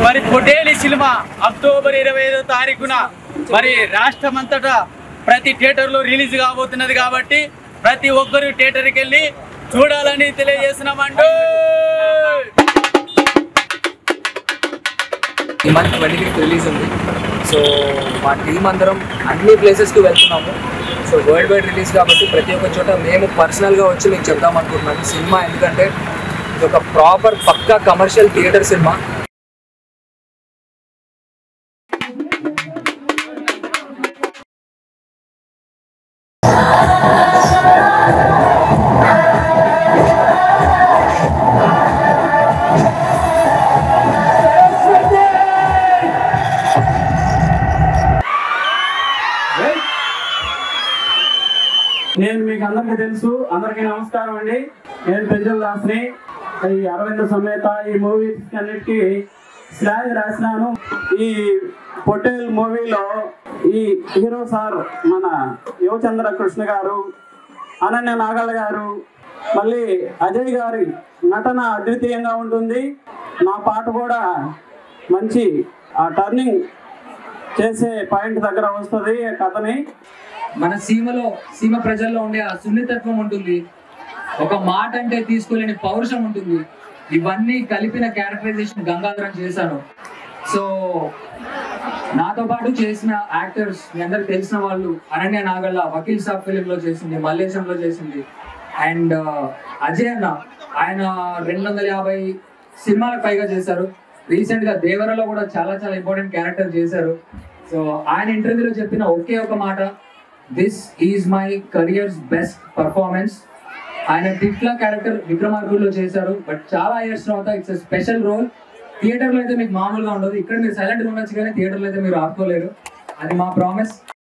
మరి పొటేలి cinema October ఇరవై ఐదో తారీఖున మరి రాష్ట్రమంతటా ప్రతి థియేటర్లో రిలీజ్ కాబోతున్నది కాబట్టి ప్రతి ఒక్కరు థియేటర్కి వెళ్ళి చూడాలని తెలియజేస్తున్నామంటూ ఈ మంత్ ట్వంటీ ఫిఫ్త్ రిలీజ్ ఉంది సో మా టీం అందరం అన్ని ప్లేసెస్కి వెళ్తున్నాము సో వరల్డ్ వైడ్ రిలీజ్ కాబట్టి ప్రతి ఒక్క చోట మేము పర్సనల్గా వచ్చి మీకు చెప్దాం అనుకుంటున్నాను సినిమా ఎందుకంటే ఇది ఒక ప్రాపర్ పక్కా కమర్షియల్ థియేటర్ సినిమా నేను మీకు అందరికీ తెలుసు అందరికీ నమస్కారం అండి నేను పెంజల్ దాస్ని ఈ అరవింద సమేత ఈ మూవీస్ అన్నిటికీ స్లాగ్ రాసినాను ఈ పొటేల్ మూవీలో ఈ హీరో సార్ మన యువచంద్ర కృష్ణ గారు అనన్య నాగల్ గారు మళ్ళీ అజయ్ గారి నటన అద్వితీయంగా ఉంటుంది నా పాట కూడా మంచి ఆ టర్నింగ్ చేసే పాయింట్ దగ్గర వస్తుంది కథని మన సీమలో సీమ ప్రజల్లో ఉండే ఆ సున్నితత్వం ఉంటుంది ఒక మాట అంటే తీసుకోలేని పౌరుషం ఉంటుంది ఇవన్నీ కలిపిన క్యారెక్టరైజేషన్ గంగాధరం చేశాను సో నాతో పాటు చేసిన యాక్టర్స్ మీ అందరికి తెలిసిన వాళ్ళు అనన్య నాగల్ల వకీల్ సాబ్ ఫిలిం లో చేసింది మల్లేశంలో చేసింది అండ్ అజయ్ అన్న ఆయన రెండు వందల యాభై సినిమాలకు పైగా చేశారు రీసెంట్ గా దేవరలో కూడా చాలా చాలా ఇంపార్టెంట్ క్యారెక్టర్ చేశారు సో ఆయన ఇంటర్వ్యూలో చెప్పిన ఒకే ఒక మాట this is my careers best performance ఆయన తిట్ల క్యారెక్టర్ విక్రమార్కుల్లో చేశారు బట్ చాలా ఇయర్స్ తర్వాత ఇట్స్ స్పెషల్ రోల్ థియేటర్లో అయితే మీకు మామూలుగా ఉండదు ఇక్కడ మీరు సైలెంట్గా ఉండొచ్చు కానీ థియేటర్లో అయితే మీరు ఆపుకోలేరు అది మా ప్రామిస్